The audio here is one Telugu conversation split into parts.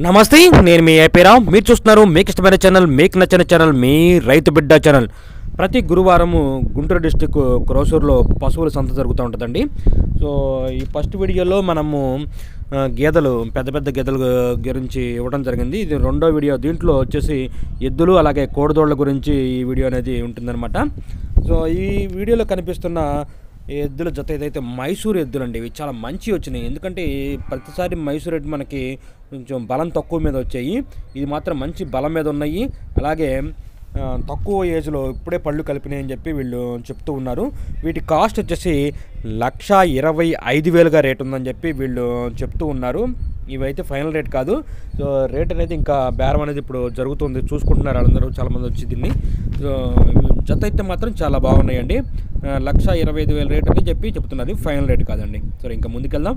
నమస్తే నేను మీ ఏపీరావు మీరు చూస్తున్నారు మీకు ఇష్టమైన ఛానల్ మీకు నచ్చిన ఛానల్ మీ రైతు బిడ్డ ఛానల్ ప్రతి గురువారము గుంటూరు డిస్టిక్ క్రోసూరులో పశువుల సంత జరుగుతూ ఉంటుందండి సో ఈ ఫస్ట్ వీడియోలో మనము ఆ, గేదెలు పెద్ద పెద్ద గేదెల గురించి ఇవ్వడం జరిగింది ఇది రెండో వీడియో దీంట్లో వచ్చేసి ఎద్దులు అలాగే కోడిదోళ్ల గురించి ఈ వీడియో అనేది ఉంటుందన్నమాట సో ఈ వీడియోలో కనిపిస్తున్న ఈ ఎద్దుల జత ఏదైతే మైసూర్ ఎద్దులు అండి ఇవి చాలా మంచి వచ్చినాయి ఎందుకంటే ఈ ప్రతిసారి మైసూర్ ఎద్దు మనకి కొంచెం బలం తక్కువ మీద వచ్చాయి ఇది మాత్రం మంచి బలం మీద ఉన్నాయి అలాగే ఆ, తక్కువ ఏజ్లో ఇప్పుడే పళ్ళు కలిపినాయి అని చెప్పి వీళ్ళు చెప్తూ ఉన్నారు వీటి కాస్ట్ వచ్చేసి లక్ష ఇరవై ఐదు వేలుగా రేట్ ఉందని చెప్పి వీళ్ళు చెప్తూ ఉన్నారు ఇవైతే ఫైనల్ రేట్ కాదు సో రేట్ అనేది ఇంకా బేరం అనేది ఇప్పుడు జరుగుతుంది చూసుకుంటున్నారు వాళ్ళందరూ చాలామంది వచ్చి దీన్ని సో జత అయితే మాత్రం చాలా బాగున్నాయండి ఆ, లక్ష ఇరవై ఐదు వేల రేట్ అని చెప్పి చెప్తున్నారు ఫైనల్ రేట్ కాదండి సరే ఇంకా ముందుకెళ్దాం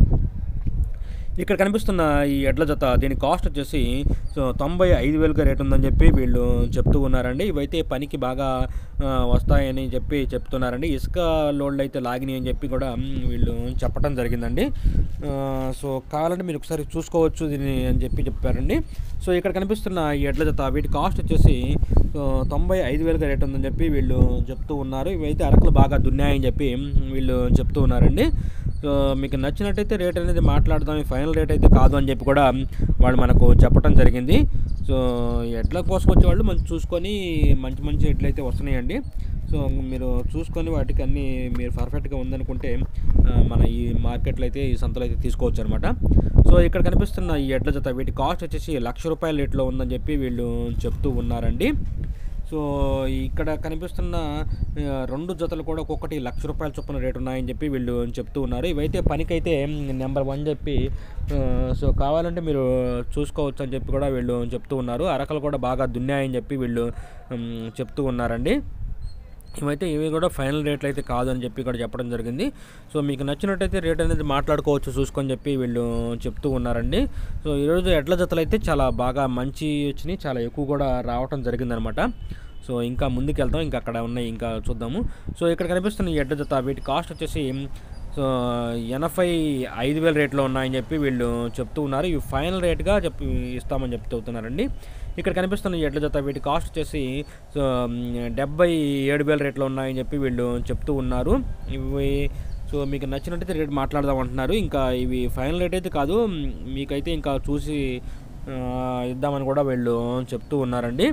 ఇక్కడ కనిపిస్తున్న ఈ ఎడ్ల జత దీని కాస్ట్ వచ్చేసి సో తొంభై ఐదు వేలుగా రేట్ ఉందని చెప్పి వీళ్ళు చెప్తూ ఉన్నారండి ఇవైతే పనికి బాగా ఆ, వస్తాయని చెప్పి చెప్తున్నారండి ఇసుక లోడ్లు అయితే లాగినాయి అని చెప్పి కూడా మ్, వీళ్ళు చెప్పడం జరిగిందండి ఆ, సో కావాలంటే మీరు ఒకసారి చూసుకోవచ్చు దీన్ని అని చెప్పి చెప్పారండి సో ఇక్కడ కనిపిస్తున్న ఈ ఎడ్ల జత వీటి కాస్ట్ వచ్చేసి సో తొంభై ఐదు వేలుగా రేట్ ఉందని చెప్పి వీళ్ళు చెప్తూ ఉన్నారు ఇవైతే అరకులు బాగా దున్నాయని చెప్పి మ్, వీళ్ళు చెప్తూ ఉన్నారండి సో మీకు నచ్చినట్టయితే రేట్ అనేది మాట్లాడదాం ఈ ఫైనల్ రేట్ అయితే కాదు అని చెప్పి కూడా వాళ్ళు మనకు చెప్పడం జరిగింది సో ఎడ్ల కోసుకొచ్చే వాళ్ళు మంచి చూసుకొని మంచి మంచి ఎడ్లు అయితే వస్తున్నాయండి సో మీరు చూసుకొని వాటికి అన్నీ మీరు పర్ఫెక్ట్గా ఉందనుకుంటే ఆ, మన ఈ మార్కెట్లో అయితే ఈ సంతలో అయితే తీసుకోవచ్చు అనమాట సో ఇక్కడ కనిపిస్తున్న ఈ ఎడ్ల జత వీటి కాస్ట్ వచ్చేసి లక్ష రూపాయల రేట్లో ఉందని చెప్పి వీళ్ళు చెప్తూ ఉన్నారండి సో ఇక్కడ కనిపిస్తున్న ఆ, రెండు జతలు కూడా ఒక్కొక్కటి లక్ష రూపాయల చొప్పున రేటు ఉన్నాయని చెప్పి వీళ్ళు చెప్తూ ఉన్నారు ఇవైతే పనికైతే నెంబర్ వన్ చెప్పి ఆ, సో కావాలంటే మీరు చూసుకోవచ్చు అని చెప్పి కూడా వీళ్ళు చెప్తూ ఉన్నారు అరకలు కూడా బాగా దున్నాయని చెప్పి వీళ్ళు ఉమ్, చెప్తూ ఉన్నారండి ఇవైతే ఇవి కూడా ఫైనల్ రేట్లు అయితే కాదు అని చెప్పి కూడా చెప్పడం జరిగింది సో మీకు నచ్చినట్టయితే రేట్ అనేది మాట్లాడుకోవచ్చు చూసుకొని చెప్పి వీళ్ళు చెప్తూ ఉన్నారండి సో ఈరోజు ఎడ్ల జతలు అయితే చాలా బాగా మంచి వచ్చినాయి చాలా ఎక్కువ కూడా రావటం జరిగిందనమాట సో ఇంకా ముందుకు వెళ్దాం ఇంకా అక్కడ ఉన్నాయి ఇంకా చూద్దాము సో ఇక్కడ కనిపిస్తున్న ఈ ఎడ్ల జత వీటి కాస్ట్ వచ్చేసి సో ఎనభై ఐదు వేల రేట్లో ఉన్నాయని చెప్పి వీళ్ళు చెప్తూ ఉన్నారు ఇవి ఫైనల్ రేట్గా చెప్పి ఇస్తామని చెప్తూ అవుతున్నారండి ఇక్కడ కనిపిస్తున్న ఈ ఎడ్ల జత వీటి కాస్ట్ వచ్చేసి సో డెబ్బై ఏడు వేల రేట్లో ఉన్నాయని చెప్పి వీళ్ళు చెప్తూ ఉన్నారు ఇవి సో మీకు నచ్చినట్టయితే రేట్ మాట్లాడదాం అంటున్నారు ఇంకా ఇవి ఫైనల్ రేట్ అయితే కాదు మీకైతే ఇంకా చూసి ఆ, ఇద్దామని కూడా వీళ్ళు చెప్తూ ఉన్నారండి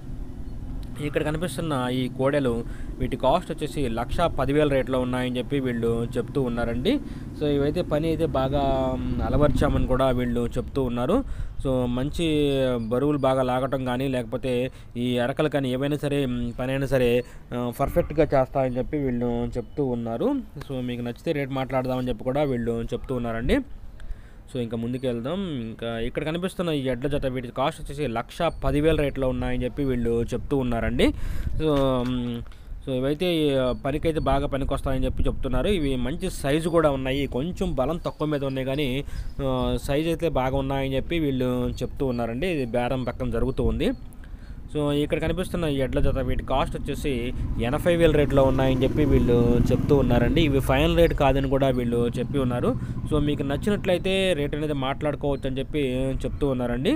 ఇక్కడ కనిపిస్తున్న ఈ కోడెలు వీటి కాస్ట్ వచ్చేసి లక్ష పదివేల రేట్లో ఉన్నాయని చెప్పి వీళ్ళు చెప్తూ ఉన్నారండి సో ఇవైతే పని అయితే బాగా మ్, అలవర్చామని కూడా వీళ్ళు చెప్తూ ఉన్నారు సో మంచి బరువులు బాగా లాగటం కానీ లేకపోతే ఈ అరకలు కానీ ఏవైనా సరే మ్, పని అయినా సరే ఆ, పర్ఫెక్ట్గా చేస్తామని చెప్పి వీళ్ళు చెప్తూ ఉన్నారు సో మీకు నచ్చితే రేట్ మాట్లాడదామని చెప్పి కూడా వీళ్ళు చెప్తూ ఉన్నారండి సో ఇంకా ముందుకు వెళ్దాం ఇంకా ఇక్కడ కనిపిస్తున్న ఈ ఎడ్ల జత వీటి కాస్ట్ వచ్చేసి లక్ష పదివేల రేట్లో ఉన్నాయని చెప్పి వీళ్ళు చెప్తూ ఉన్నారండి సో మ్, సో ఇవైతే ఆ, పనికైతే బాగా పనికొస్తాయని చెప్పి చెప్తున్నారు ఇవి మంచి సైజు కూడా ఉన్నాయి కొంచెం బలం తక్కువ మీద ఉన్నాయి కానీ ఆ, సైజు అయితే బాగా ఉన్నాయని చెప్పి వీళ్ళు చెప్తూ ఉన్నారండి ఇది బేరం పక్కన జరుగుతూ ఉంది సో ఇక్కడ కనిపిస్తున్న ఈ ఎడ్ల జత వీటి కాస్ట్ వచ్చేసి ఎనభై వేల రేట్లో ఉన్నాయని చెప్పి వీళ్ళు చెప్తూ ఉన్నారండి ఇవి ఫైనల్ రేట్ కాదని కూడా వీళ్ళు చెప్పి ఉన్నారు సో మీకు నచ్చినట్లయితే రేట్ అనేది మాట్లాడుకోవచ్చు అని చెప్పి చెప్తూ ఉన్నారండి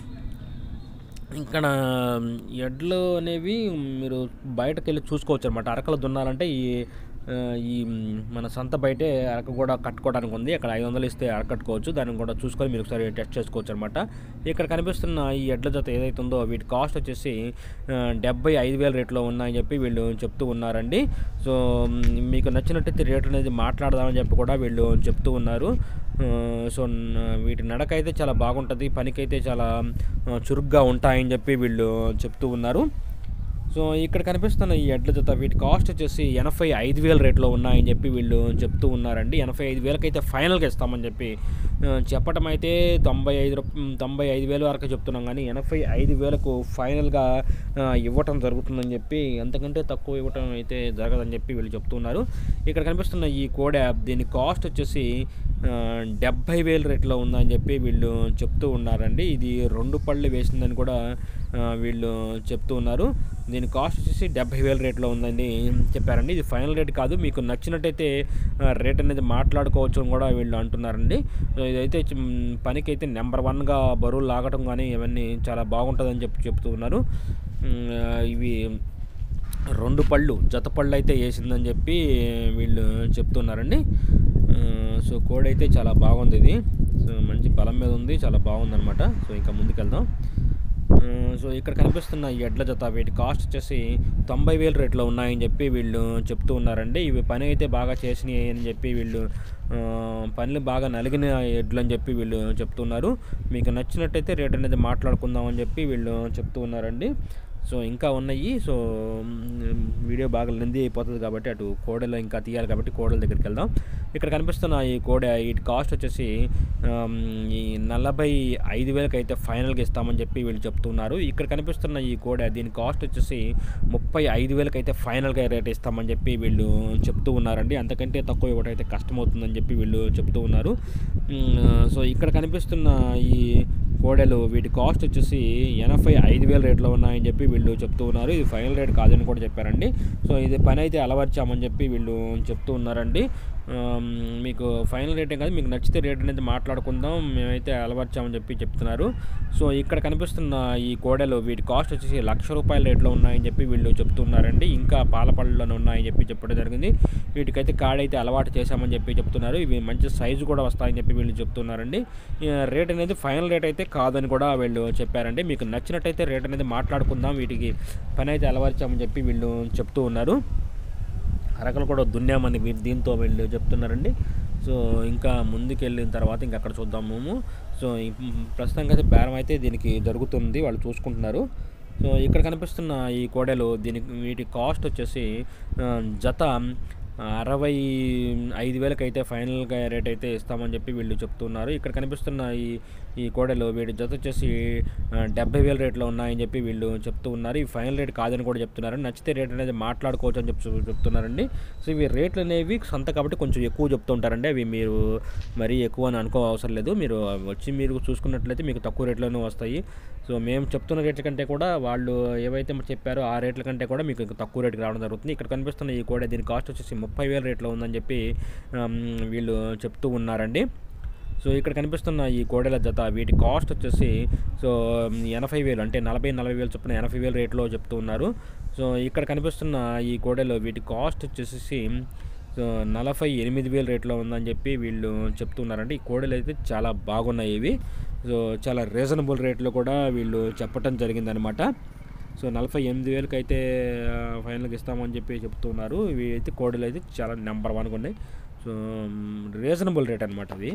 ఇక్కడ ఎడ్లు అనేవి మీరు బయటకు వెళ్ళి చూసుకోవచ్చు అనమాట అరకలు దున్నాలంటే ఈ ఆ, ఈ మ్, మన సంత బయటే అరక కూడా కట్టుకోవడానికి ఉంది అక్కడ ఐదు వందలు ఇస్తే అరక కట్టుకోవచ్చు దాన్ని కూడా చూసుకొని మీరు ఒకసారి టెస్ట్ చేసుకోవచ్చు అనమాట ఇక్కడ కనిపిస్తున్న ఈ ఎడ్ల జత ఏదైతే ఉందో వీటి కాస్ట్ వచ్చేసి ఆ, డెబ్బై ఐదు వేల రేట్లో ఉన్నాయని చెప్పి వీళ్ళు చెప్తూ ఉన్నారండి సో మ్, మీకు నచ్చినట్టయితే రేట్ అనేది మాట్లాడదామని చెప్పి కూడా వీళ్ళు చెప్తూ ఉన్నారు ఆ, సో న- వీటి నడక అయితే చాలా బాగుంటుంది పనికైతే చాలా ఆ, చురుగ్గా ఉంటాయని చెప్పి వీళ్ళు చెప్తూ ఉన్నారు సో ఇక్కడ కనిపిస్తున్న ఈ ఎడ్ల జత వీటి కాస్ట్ వచ్చేసి ఎనభై ఐదు వేల రేట్లో ఉన్నాయని చెప్పి వీళ్ళు చెప్తూ ఉన్నారండి ఎనభై ఐదు వేలకైతే ఫైనల్గా ఇస్తామని చెప్పి ఆ, చెప్పటం అయితే తొంభై ఐదు రూప- తొంభై ఐదు వేల వరకు చెప్తున్నాం కానీ ఎనభై ఐదు వేలకు ఫైనల్గా ఆ, ఇవ్వటం జరుగుతుందని చెప్పి అంతకంటే తక్కువ ఇవ్వటం అయితే జరగదని చెప్పి వీళ్ళు చెప్తున్నారు ఇక్కడ కనిపిస్తున్న ఈ కోడె దీని కాస్ట్ వచ్చేసి ఆ, డెబ్భై వేల రేట్లో ఉందని చెప్పి వీళ్ళు చెప్తూ ఉన్నారండి ఇది రెండు పళ్ళు వేసిందని కూడా ఆ, వీళ్ళు చెప్తూ ఉన్నారు దీని కాస్ట్ వచ్చేసి డెబ్బై వేల రేట్లో ఉందని చెప్పారండి ఇది ఫైనల్ రేట్ కాదు మీకు నచ్చినట్టయితే ఆ, రేట్ అనేది మాట్లాడుకోవచ్చు అని కూడా వీళ్ళు అంటున్నారండి సో ఇదైతే చిమ్, పనికైతే నెంబర్ వన్గా బరువులు లాగటం కానీ ఇవన్నీ చాలా బాగుంటుందని చెప్పి చెప్తూ ఉన్నారు ఉమ్, ఆ, ఇవి రెండు పళ్ళు జత పళ్ళు అయితే వేసిందని చెప్పి వీళ్ళు చెప్తున్నారండి ఆ, సో కోడి అయితే చాలా బాగుంది ఇది సో మంచి బలం మీద ఉంది చాలా బాగుందన్నమాట సో ఇంకా ముందుకెళ్దాం ఆ, సో ఇక్కడ కనిపిస్తున్న ఈ ఎడ్ల జత వీటి కాస్ట్ వచ్చేసి తొంభై వేలు రేట్లో ఉన్నాయని చెప్పి వీళ్ళు చెప్తూ ఉన్నారండి ఇవి పని అయితే బాగా చేసినాయి అని చెప్పి వీళ్ళు ఆ, పనులు బాగా నలిగిన ఎడ్లు అని చెప్పి వీళ్ళు చెప్తున్నారు మీకు నచ్చినట్టయితే రేట్ అనేది మాట్లాడుకుందాం అని చెప్పి వీళ్ళు చెప్తూ ఉన్నారండి సో ఇంకా ఉన్నాయి సో మ్, వీడియో బాగా లెంది అయిపోతుంది కాబట్టి అటు కోడెలో ఇంకా తీయాలి కాబట్టి కోడెల దగ్గరికి వెళ్దాం ఇక్కడ కనిపిస్తున్న ఈ కోడె వీటి కాస్ట్ వచ్చేసి ఆమ్, ఈ నలభై ఐదు వేలకి అయితే ఫైనల్గా ఇస్తామని చెప్పి వీళ్ళు చెప్తున్నారు ఇక్కడ కనిపిస్తున్న ఈ కోడె దీని కాస్ట్ వచ్చేసి ముప్పై ఐదు వేలకి అయితే ఫైనల్గా రేట్ ఇస్తామని చెప్పి వీళ్ళు చెప్తూ ఉన్నారండి అంతకంటే తక్కువ ఇవ్వటైతే కష్టమవుతుందని చెప్పి వీళ్ళు చెప్తూ ఉన్నారు మ్, సో ఇక్కడ కనిపిస్తున్న ఈ కోడెలు వీటి కాస్ట్ వచ్చేసి ఎనభై ఐదు వేల రేట్లో ఉన్నాయని చెప్పి వీళ్ళు చెప్తూ ఉన్నారు ఇది ఫైనల్ రేట్ కాదని కూడా చెప్పారండి సో ఇది పని అయితే అలవర్చామని చెప్పి వీళ్ళు చెప్తూ ఉన్నారండి ఆమ్, మీకు ఫైనల్ రేటే కాదు మీకు నచ్చితే రేట్ అనేది మాట్లాడుకుందాం మేమైతే అలవర్చామని చెప్పి చెప్తున్నారు సో ఇక్కడ కనిపిస్తున్న ఈ కోడెలు వీటి కాస్ట్ వచ్చేసి లక్ష రూపాయల రేట్లో ఉన్నాయని చెప్పి వీళ్ళు చెప్తున్నారండి ఇంకా పాల పళ్ళలోనే ఉన్నాయని చెప్పి చెప్పడం జరిగింది వీటికైతే కాడైతే అలవాటు చేశామని చెప్పి చెప్తున్నారు ఇవి మంచి సైజు కూడా వస్తాయని చెప్పి వీళ్ళు చెప్తున్నారండి ఈ రేట్ అనేది ఫైనల్ రేట్ అయితే కాదని కూడా వీళ్ళు చెప్పారండి మీకు నచ్చినట్టయితే రేట్ అనేది మాట్లాడుకుందాం వీటికి పని అయితే అలవర్చామని చెప్పి వీళ్ళు చెప్తూ ఉన్నారు అరకలు కూడా దున్నామని వీ- దీంతో వీళ్ళు చెప్తున్నారండి సో ఇంకా ముందుకెళ్ళిన తర్వాత ఇంకా అక్కడ చూద్దాం మేము సో ఈ ప్రస్తుతానికి అయితే బేరం అయితే దీనికి జరుగుతుంది వాళ్ళు చూసుకుంటున్నారు సో ఇక్కడ కనిపిస్తున్న ఈ కోడెలు దీనికి వీటి కాస్ట్ వచ్చేసి ఆ, జత అరవై ఐదు వేలకి అయితే ఫైనల్గా రేట్ అయితే ఇస్తామని చెప్పి వీళ్ళు చెప్తున్నారు ఇక్కడ కనిపిస్తున్న ఈ ఈ కోడెలు వీటి జత వచ్చేసి ఆ, డెబ్బై వేల రేట్లో ఉన్నాయని చెప్పి వీళ్ళు చెప్తూ ఉన్నారు ఈ ఫైనల్ రేట్ కాదని కూడా చెప్తున్నారు నచ్చితే రేట్ అనేది మాట్లాడుకోవచ్చు అని చెప్పి చెప్తున్నారండి సో ఇవి రేట్లు అనేవి సొంత కాబట్టి కొంచెం ఎక్కువ చెప్తూ ఉంటారండి అవి మీరు మరీ ఎక్కువ అని అనుకో అవసరం లేదు మీరు వచ్చి మీరు చూసుకున్నట్లయితే మీకు తక్కువ రేట్లోనే వస్తాయి సో మేము చెప్తున్న రేట్ల కంటే కూడా వాళ్ళు ఏవైతే చెప్పారో ఆ రేట్ల కంటే కూడా మీకు ఇంకా తక్కువ రేటుకి రావడం జరుగుతుంది ఇక్కడ కనిపిస్తున్న ఈ కోడ దీని కాస్ట్ వచ్చేసి ముప్పై వేల రేట్లో ఉందని చెప్పి ఆమ్, వీళ్ళు చెప్తూ ఉన్నారండి సో ఇక్కడ కనిపిస్తున్న ఈ కోడెల జత వీటి కాస్ట్ వచ్చేసి సో ఎనభై వేలు అంటే నలభై నలభై వేలు చొప్పున ఎనభై వేలు రేట్లో చెప్తూ ఉన్నారు సో ఇక్కడ కనిపిస్తున్న ఈ కోడెలు వీటి కాస్ట్ వచ్చేసి సో నలభై ఎనిమిది వేల రేట్లో ఉందని చెప్పి వీళ్ళు చెప్తున్నారండి ఈ కోడెలు అయితే చాలా బాగున్నాయి ఇవి సో చాలా రీజనబుల్ రేట్లో కూడా వీళ్ళు చెప్పటం జరిగిందనమాట సో నలభై ఎనిమిది వేలకి అయితే ఆ, ఫైనల్గా ఇస్తామని చెప్పి చెప్తున్నారు ఇవి అయితే కోడలు అయితే చాలా నెంబర్ వన్గా ఉన్నాయి సో రీజనబుల్ రేట్ అనమాట ఇది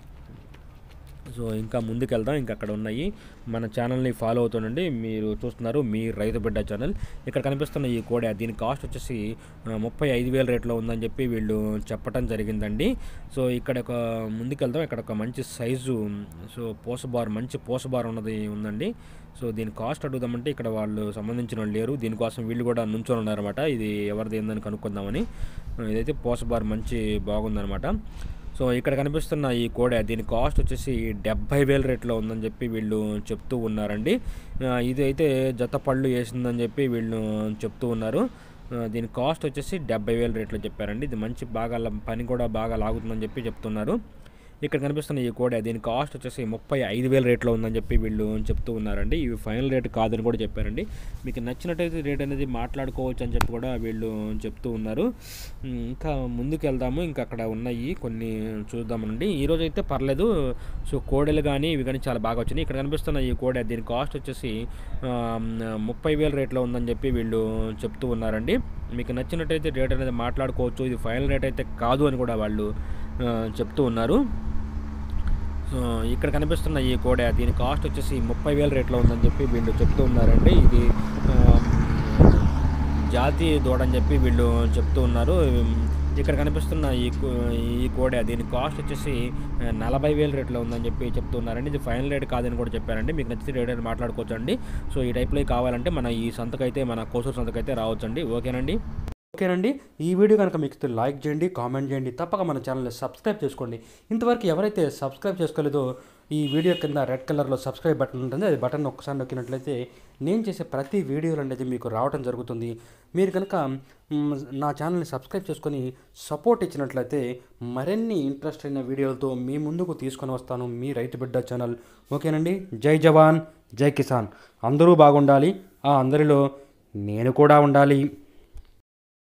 సో ఇంకా ముందుకెళ్దాం ఇంకా అక్కడ ఉన్నాయి మన ఛానల్ని ఫాలో అవుతుండండి మీరు చూస్తున్నారు మీ రైతు బిడ్డ ఛానల్ ఇక్కడ కనిపిస్తున్న ఈ కోడ దీని కాస్ట్ వచ్చేసి ఆ, ముప్పై ఐదు వేల రేట్లో ఉందని చెప్పి వీళ్ళు చెప్పటం జరిగిందండి సో ఇక్కడ ఒక ముందుకెళ్దాం ఇక్కడ ఒక మంచి సైజు సో పోసబార్ మంచి పోసబార్ ఉన్నది ఉందండి సో దీని కాస్ట్ అడుగుదామంటే ఇక్కడ వాళ్ళు సంబంధించిన వాళ్ళు లేరు దీనికోసం వీళ్ళు కూడా నుంచొని ఉన్నారన్నమాట ఇది ఎవరిది ఏందని కనుక్కుందామని ఆ, ఇదైతే పోసబార్ మంచి బాగుందన్నమాట సో ఇక్కడ కనిపిస్తున్న ఈ కోడ దీని కాస్ట్ వచ్చేసి డెబ్బై వేల రేట్లో ఉందని చెప్పి వీళ్ళు చెప్తూ ఉన్నారండి ఆ, ఇది అయితే జత పళ్ళు వేసిందని చెప్పి వీళ్ళు చెప్తూ ఉన్నారు ఆ, దీని కాస్ట్ వచ్చేసి డెబ్బై వేల రేట్లో చెప్పారండి ఇది మంచి బాగా ల- పని కూడా బాగా లాగుతుందని చెప్పి చెప్తున్నారు ఇక్కడ కనిపిస్తున్న ఈ కోడ దీని కాస్ట్ వచ్చేసి ముప్పై ఐదు వేల రేట్లో ఉందని చెప్పి వీళ్ళు చెప్తూ ఉన్నారండి ఇవి ఫైనల్ రేట్ కాదని కూడా చెప్పారండి మీకు నచ్చినట్టయితే రేట్ అనేది మాట్లాడుకోవచ్చు అని చెప్పి కూడా వీళ్ళు చెప్తూ ఉన్నారు ఉమ్, ఇంకా ముందుకు వెళ్దాము ఇంకా అక్కడ ఉన్నాయి కొన్ని చూద్దామండి ఈరోజు అయితే పర్లేదు సో కోడెలు కానీ ఇవి కానీ చాలా బాగా వచ్చినాయి ఇక్కడ కనిపిస్తున్న ఈ కోడె దీని కాస్ట్ వచ్చేసి ఆ, ముప్పై వేల రేట్లో ఉందని చెప్పి వీళ్ళు చెప్తూ ఉన్నారండి మీకు నచ్చినట్టయితే రేట్ అనేది మాట్లాడుకోవచ్చు ఇది ఫైనల్ రేట్ అయితే కాదు అని కూడా వాళ్ళు ఆ, చెప్తూ ఉన్నారు సో ఇక్కడ కనిపిస్తున్న ఈ కోడ దీని కాస్ట్ వచ్చేసి ముప్పై వేల రేట్లో ఉందని చెప్పి వీళ్ళు చెప్తూ ఉన్నారండి ఇది ఆ, జాతి దూడ అని చెప్పి వీళ్ళు చెప్తూ ఉన్నారు ఇక్కడ కనిపిస్తున్న ఈ కో- ఈ కోడ దీని కాస్ట్ వచ్చేసి ఆ, నలభై వేల రేట్లో ఉందని చెప్పి చెప్తూ ఉన్నారండి ఇది ఫైనల్ రేట్ కాదని కూడా చెప్పారండి మీకు నచ్చితే రేట్ అని మాట్లాడుకోవచ్చు అండి సో ఈ టైప్లో కావాలంటే మన ఈ సంతకైతే మన కోసూరు సంతకైతే రావచ్చండి ఓకేనండి ఓకేనండి ఈ వీడియో కనుక మీకు లైక్ చేయండి కామెంట్ చేయండి తప్పక మన ఛానల్ని సబ్స్క్రైబ్ చేసుకోండి ఇంతవరకు ఎవరైతే సబ్స్క్రైబ్ చేసుకోలేదో ఈ వీడియో కింద రెడ్ కలర్లో సబ్స్క్రైబ్ బటన్ ఉంటుంది అది బటన్ ఒక్కసారి నొక్కినట్లయితే నేను చేసే ప్రతి వీడియోలు అనేది మీకు రావడం జరుగుతుంది మీరు కనుక మ్, నా ఛానల్ని సబ్స్క్రైబ్ చేసుకొని సపోర్ట్ ఇచ్చినట్లయితే మరిన్ని ఇంట్రెస్ట్ అయిన వీడియోలతో మీ ముందుకు తీసుకొని వస్తాను మీ రైతు బిడ్డ ఛానల్ ఓకేనండి జై జవాన్ జై కిసాన్ అందరూ బాగుండాలి ఆ అందరిలో నేను కూడా ఉండాలి